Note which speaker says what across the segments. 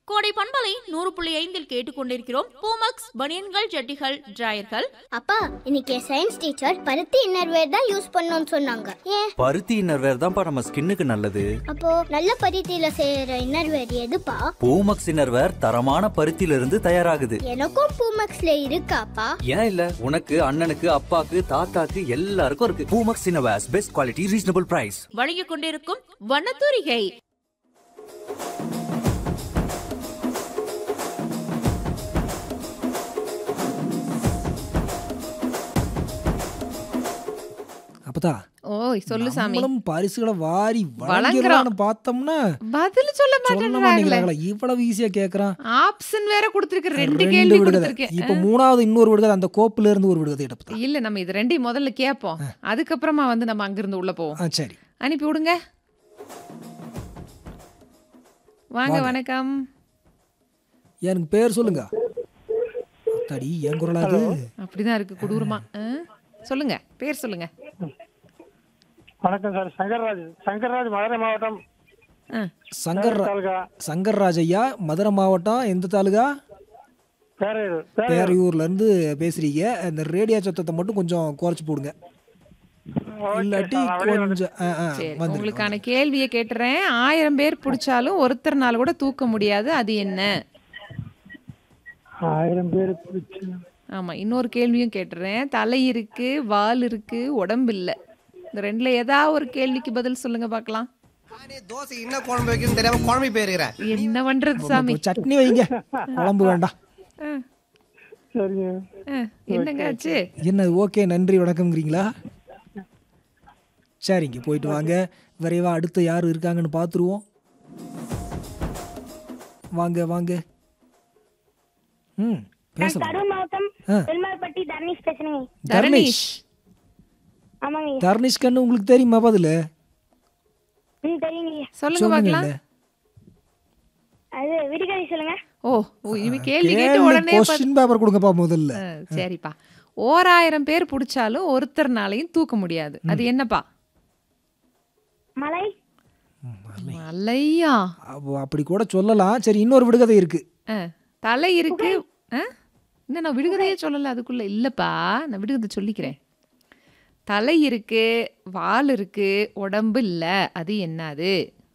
Speaker 1: கோடை பண்பலை நூறு புள்ளி ஐந்தில் கேட்டுக்கொண்டிருக்கிறோம் பூமக்ஸ் பனியன்கள் ஜட்டிகள் டிராயர்கள்
Speaker 2: அப்பா இன்னைக்கு சயின்ஸ் டீச்சர் பருத்தி இன்னர்வேர் தான் யூஸ் பண்ணணும்னு சொன்னாங்க ஏன்
Speaker 3: பருத்தி இன்னர்வேர் தான்ப்பா நம்ம ஸ்கின்னுக்கு நல்லது
Speaker 2: அப்போ நல்ல பருத்தியில செய்யற இன்னர்வேர் எதுப்பா
Speaker 3: பூமக்ஸ் இன்னர்வேர் தரமான பருத்தியில இருந்து தயாராகுது
Speaker 2: எனக்கும் பூமக்ஸ்ல இருக்காப்பா
Speaker 3: ஏன் இல்ல உனக்கு அண்ணனுக்கு அப்பாக்கு தாத்தாக்கு எல்லாருக்கும் இருக்கு Poomex innerwears best quality reasonable price
Speaker 1: வழங்கிக் கொண்டிருக்கும் வண்ணத்தூரிகை
Speaker 4: அப்பதா
Speaker 5: ஓய் சொல்லு சாமி
Speaker 4: நம்மளும் பரிசுகளை வாரி
Speaker 5: வழங்குறோம்.
Speaker 4: வழங்குறான்னு பார்த்தோம்னா
Speaker 5: பதில் சொல்ல
Speaker 4: சொல்ல
Speaker 5: மாட்டேன்றாங்களே
Speaker 4: மாட்டேங்கிறாங்களா இவ்வளவு ஈஸியா கேக்குறான்
Speaker 5: ஆப்ஷன் வேற கொடுத்திருக்க ரெண்டு கேள்வி
Speaker 4: விடுகதை
Speaker 5: கொடுத்திருக்கேன்
Speaker 4: இப்ப மூணாவது இன்னொரு விடுகதை அந்த கோப்புல இருந்து ஒரு விடுகதை எடுப்பதா
Speaker 5: இல்ல நம்ம இது ரெண்டையும் முதல்ல கேட்போம் அதுக்கப்புறமா வந்து நம்ம அங்கிருந்து உள்ள போவோம்
Speaker 4: ஆ சரி
Speaker 5: அனுப்பி விடுங்க வாங்க வணக்கம்
Speaker 4: எனக்கு பேர் சொல்லுங்க தடி என் குரலா அது
Speaker 5: அப்படிதான் இருக்கு கொடூரமா ஆ? சொல்லுங்க பேர் சொல்லுங்க
Speaker 6: வணக்கம் சார் சங்கர்ராஜ் சங்கர்ராஜ் மதுரை மாவட்டம்
Speaker 5: ஆ.
Speaker 4: சங்கர்
Speaker 6: தாலுகா
Speaker 4: சங்கர்ராஜ் ஐயா மதுரை மாவட்டம் எந்த தாலுகா
Speaker 6: பேரையூர்
Speaker 4: பேரையூர்ல இருந்து பேசுறீங்க இந்த ரேடியோ சத்தத்தை மட்டும் கொஞ்சம் குறைச்சு போடுங்க இல்லாட்டி கொஞ்சம் ஆ, ஆ,
Speaker 5: சரி
Speaker 4: வந்துருங்க.
Speaker 5: உங்களுக்கான கேள்வியை கேட்டுறேன் ஆயிரம் பேர் பிடிச்சாலும் ஒருத்தர்னால கூட தூக்க முடியாது அது என்ன
Speaker 6: ஆயிரம் பேர் பிடிச்சி
Speaker 5: ஆமா இன்னொரு கேள்வியும் கேட்டுறேன் தலை இருக்கு வால் இருக்கு உடம்பு இல்ல இந்த ரெண்டுல ஏதாவது ஒரு கேள்விக்கு பதில் சொல்லுங்க பார்க்கலாம்
Speaker 7: நானே தோசை என்ன குழம்பு வைக்கணும்னு தெரியாம குழம்பு போயிருக்கிறேன்
Speaker 5: என்ன பண்றது சாமி
Speaker 4: சட்னி வைங்க குழம்பு வேண்டாம்
Speaker 5: ஆ,
Speaker 6: சரிங்க
Speaker 5: ஆ, என்னங்க ஆச்சு
Speaker 4: என்ன ஓகே நன்றி வணக்கம்ங்கிறீங்களா சரிங்க போயிட்டு வாங்க விரைவா அடுத்து யார் இருக்காங்கன்னு பார்த்துருவோம் வாங்க வாங்க ம் பேசலாம்
Speaker 2: கரூர் மாவட்டம்
Speaker 4: ஆ.
Speaker 2: பெருமாள்பட்டி தர்ணீஷ் பேசுறேங்க
Speaker 4: தர்ணீஷ்
Speaker 2: ஆமாங்க
Speaker 4: தர்ணீஷ் கண்ணு உங்களுக்கு தெரியுமா பதில்
Speaker 2: ம் தெரியுங்க
Speaker 5: சொல்லுங்க பார்க்கலாம்
Speaker 4: சொல்லுங்க
Speaker 2: அது விடுகதை சொல்லுங்க
Speaker 5: ஓ ஓ, இவன் கேள்வி கேட்டு உடனே ப-
Speaker 4: கொஸ்டின் பேப்பர் கொடுங்கப்பா முதல்ல
Speaker 5: ஆ, சரிப்பா ஓராயிரம் பேர் பிடிச்சாலும் ஒருத்தர்னாலையும் தூக்க முடியாது அது என்னப்பா
Speaker 2: மலை
Speaker 5: மலையா
Speaker 4: அப்போ அப்படி கூட சொல்லலாம் சரி இன்னொரு விடுகதை இருக்கு
Speaker 5: ஆ, தலை இருக்கு ஆ? இன்னும் நான் விடுகதையே சொல்லல அதுக்குள்ள இல்லப்பா நான் விடுகதை சொல்லிக்கிறேன் தலை இருக்கு வால் இருக்கு உடம்பு இல்ல அது என்னது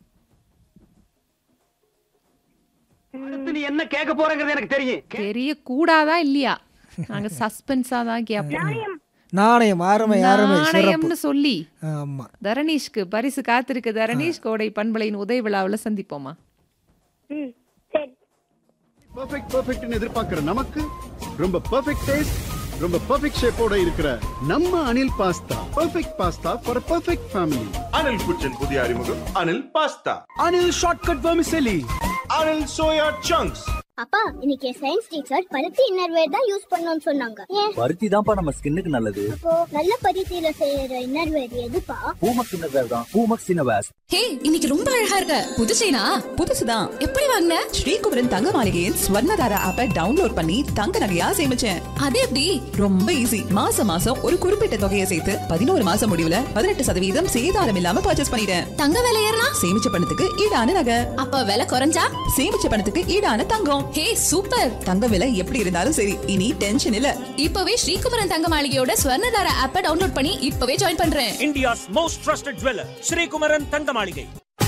Speaker 8: நீ என்ன கேட்க போறங்கிறது எனக்கு தெரியும்
Speaker 5: தெரிய கூடாதா இல்லையா நாங்க சஸ்பென்ஸா தான் கேட்போம்
Speaker 4: நாணயம் ஆரமை ஆரமை சிறப்பு
Speaker 5: நாணயம்னு சொல்லி
Speaker 4: ஆமா
Speaker 5: தரணீஷ்க்கு பரிசு காத்திருக்கு தரணீஷ் கோடை பண்பலையின் உதய விழாவுல சந்திப்போமா
Speaker 2: ம் சரி
Speaker 9: பெர்ஃபெக்ட் பெர்ஃபெக்ட்னு எதிர்பார்க்கிற நமக்கு ரொம்ப பெர்ஃபெக்ட் டேஸ்ட் ரொம்ப பெர்ஃபெக்ட் ஷேப்போட இருக்கிற நம்ம Anil pasta perfect pasta for perfect family
Speaker 10: Anil kitchen புதிய அறிமுகம் Anil pasta
Speaker 7: Anil shortcut vermicelli
Speaker 10: Anil soya chunks
Speaker 2: அப்பா இன்னைக்கு சயின்ஸ் டீச்சர் பருத்தி இன்னர்வேர் தான் யூஸ் பண்ணணும்னு சொன்னாங்க ஏன்
Speaker 3: பருத்தி தான்ப்பா நம்ம ஸ்கின்னுக்கு நல்லது
Speaker 2: அப்போ நல்ல பருத்தியில செய்யற இன்னர்வேர் எதுப்பா
Speaker 3: பூமக்ஸ் இன்னர்வேர் தான் பூமக்ஸ் இன்னர்வேர்ஸ்
Speaker 11: ஹே இன்னைக்கு ரொம்ப அழகா இருக்க புது செயினா புதுசுதான் எப்படி வாங்கின ஸ்ரீகுமரன் தங்க மாளிகையின் ஸ்வர்ணதாரா ஆப்பை டவுன்லோட் பண்ணி தங்க நகையா சேமிச்சேன் அது எப்படி ரொம்ப ஈஸி மாசம் மாசம் ஒரு குறிப்பிட்ட தொகையை சேர்த்து பதினோரு மாசம் முடிவுல பதினெட்டு சதவீதம் சேதாரம் இல்லாம பர்ச்சேஸ் பண்ணிட்டேன் தங்க விலை ஏறினா சேமிச்ச பணத்துக்கு ஈடான நகை அப்ப விலை குறைஞ்சா சேமிச்ச பணத்துக்கு ஈடான தங்கம் ஹே சூப்பர் தங்க விலை எப்படி இருந்தாலும் சரி இனி டென்ஷன் இல்ல இப்பவே ஸ்ரீகுமரன் தங்க மாளிகையோட ஸ்வர்ணதாரா ஆப்பை டவுன்லோட் பண்ணி இப்பவே ஜாயின் பண்றேன்
Speaker 8: India's most trusted jeweller Srikumaran Thanga Maligai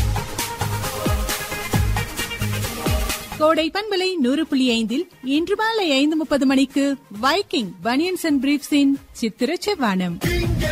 Speaker 12: கோடை பண்பலை நூறு புள்ளி ஐந்தில் இன்று மாலை ஐந்து முப்பது மணிக்கு வைக்கிங் பனியன்ஸ் அண்ட் பிரீப்ஸின் சித்திர செவ்வானம்